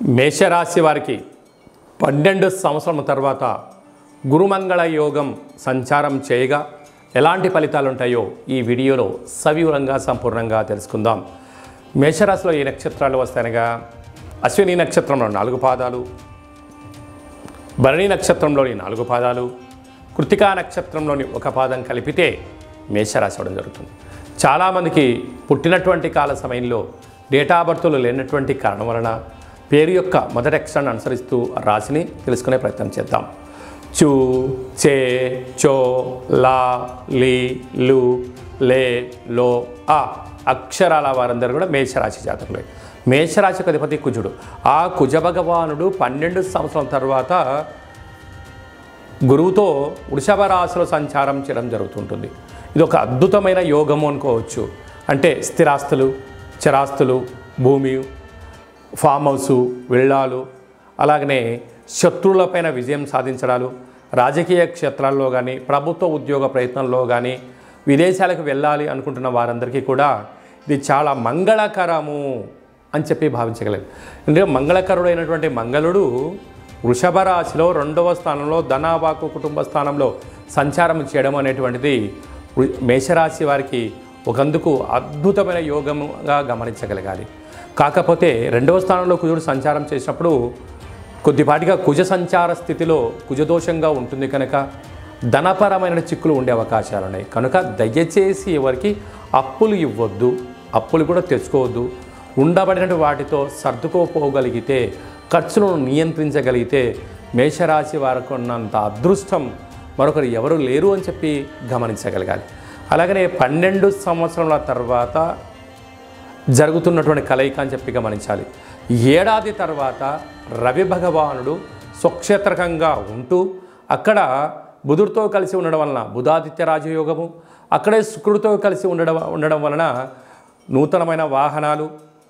మేషరాశి వారికి పన్నెండు సంవత్సరం తర్వాత గురుమంగళ యోగం సంచారం చేయగా ఎలాంటి ఫలితాలు ఉంటాయో ఈ వీడియోలో సవివరంగా సంపూర్ణంగా తెలుసుకుందాం మేషరాశిలో ఏ నక్షత్రాలు వస్తాయనగా అశ్విని నక్షత్రంలో నాలుగు పాదాలు భరణి నక్షత్రంలోని నాలుగు పాదాలు కృతికా నక్షత్రంలోని ఒక పాదం కలిపితే మేషరాశి అవడం జరుగుతుంది చాలామందికి పుట్టినటువంటి కాల సమయంలో డేటా బర్తులు లేనటువంటి కారణం వలన పేరు యొక్క మొదటి అక్షరాన్ని అనుసరిస్తూ రాశిని తెలుసుకునే ప్రయత్నం చేద్దాం చూ చే చో లా లీ లు లే లో ఆ అక్షరాల వారందరూ కూడా మేషరాశి జాతకులే మేషరాశికి అధిపతి కుజుడు ఆ కుజ భగవానుడు పన్నెండు సంవత్సరాల తర్వాత గురువుతో వృషభ రాశిలో సంచారం చేయడం జరుగుతుంటుంది ఇది ఒక అద్భుతమైన యోగము అనుకోవచ్చు అంటే స్థిరాస్తులు చరాస్తులు భూమి ఫామ్ హౌసు వెళ్ళాలు అలాగనే శత్రువులపైన విజయం సాధించడాలు రాజకీయ క్షేత్రాల్లో కానీ ప్రభుత్వ ఉద్యోగ ప్రయత్నంలో కానీ విదేశాలకు వెళ్ళాలి అనుకుంటున్న వారందరికీ కూడా ఇది చాలా మంగళకరము అని చెప్పి భావించగలరు అంటే మంగళకరుడైనటువంటి మంగళుడు వృషభ రాశిలో రెండవ స్థానంలో ధనాబాకు కుటుంబ స్థానంలో సంచారం చేయడం అనేటువంటిది వృ- మేషరాశి వారికి ఒకందుకు అద్భుతమైన యోగముగా గమనించగలగాలి కాకపోతే రెండవ స్థానంలో కుజుడు సంచారం చేసినప్పుడు కొద్దిపాటిగా కుజ సంచార స్థితిలో కుజదోషంగా ఉంటుంది కనుక ధనపరమైన చిక్కులు ఉండే అవకాశాలు ఉన్నాయి కనుక దయచేసి ఎవరికి అప్పులు ఇవ్వద్దు అప్పులు కూడా తెచ్చుకోవద్దు ఉండబడిన వాటితో సర్దుకోపోగలిగితే ఖర్చులను నియంత్రించగలిగితే మేషరాశి వారికి ఉన్నంత అదృష్టం మరొకరు ఎవరు లేరు అని చెప్పి గమనించగలగాలి అలాగనే పన్నెండు సంవత్సరాల తర్వాత జరుగుతున్నటువంటి కలయిక అని చెప్పి గమనించాలి ఏడాది తర్వాత రవి భగవానుడు స్వక్షేత్రకంగా ఉంటూ అక్కడ బుధుడితో కలిసి ఉండడం వలన బుధాదిత్య రాజయోగము అక్కడే శుక్రుడితో కలిసి ఉండడం ఉండడం వలన నూతనమైన వాహనాలు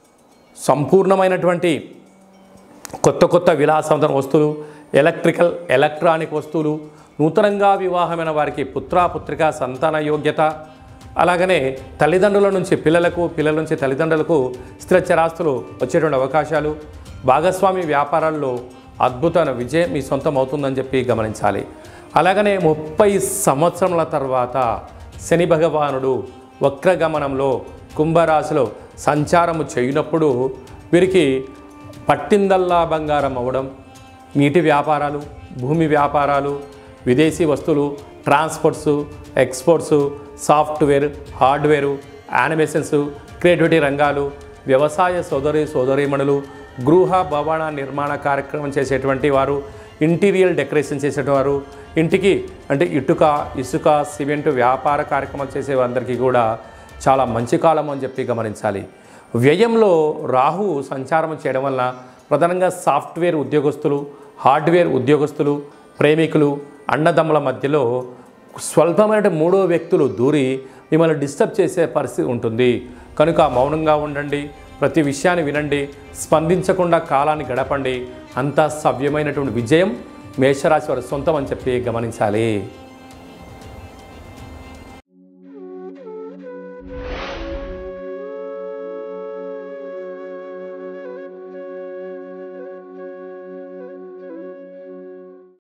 సంపూర్ణమైనటువంటి కొత్త కొత్త విలాసవంతమైన వస్తువులు ఎలక్ట్రికల్ ఎలక్ట్రానిక్ వస్తువులు నూతనంగా వివాహమైన వారికి పుత్ర పుత్రిక సంతాన యోగ్యత అలాగనే తల్లిదండ్రుల నుంచి పిల్లలకు పిల్లల నుంచి తల్లిదండ్రులకు స్థిర చరాస్తులు వచ్చేటువంటి అవకాశాలు భాగస్వామి వ్యాపారాల్లో అద్భుతమైన విజయం మీ సొంతం అవుతుందని చెప్పి గమనించాలి అలాగనే ముప్పై సంవత్సరముల తర్వాత శని భగవానుడు వక్రగమనంలో కుంభరాశిలో సంచారము చేయనప్పుడు వీరికి పట్టిందల్లా బంగారం అవ్వడం నీటి వ్యాపారాలు భూమి వ్యాపారాలు విదేశీ వస్తువులు transports exports software hardware animations creativity రంగాలు వ్యవసాయ సోదరి సోదరీమణులు గృహ భవన నిర్మాణ కార్యక్రమం చేసేటువంటి వారు ఇంటీరియర్ డెకరేషన్ చేసేవారు ఇంటికి అంటే ఇటుక ఇసుక సిమెంట్ వ్యాపార కార్యక్రమాలు చేసే వారందరికీ కూడా చాలా మంచి కాలం అని చెప్పి గమనించాలి వ్యయంలో రాహు సంచారం చేయడం వల్ల ప్రధానంగా సాఫ్ట్వేర్ ఉద్యోగస్తులు హార్డ్వేర్ ఉద్యోగస్తులు ప్రేమికులు అన్నదమ్ముల మధ్యలో స్వల్పమైన మూడో వ్యక్తులు దూరి మిమ్మల్ని డిస్టర్బ్ చేసే పరిస్థితి ఉంటుంది కనుక మౌనంగా ఉండండి ప్రతి విషయాన్ని వినండి స్పందించకుండా కాలాన్ని గడపండి అంతా సవ్యమైనటువంటి విజయం మేషరాశి వారి సొంతం అని చెప్పి గమనించాలి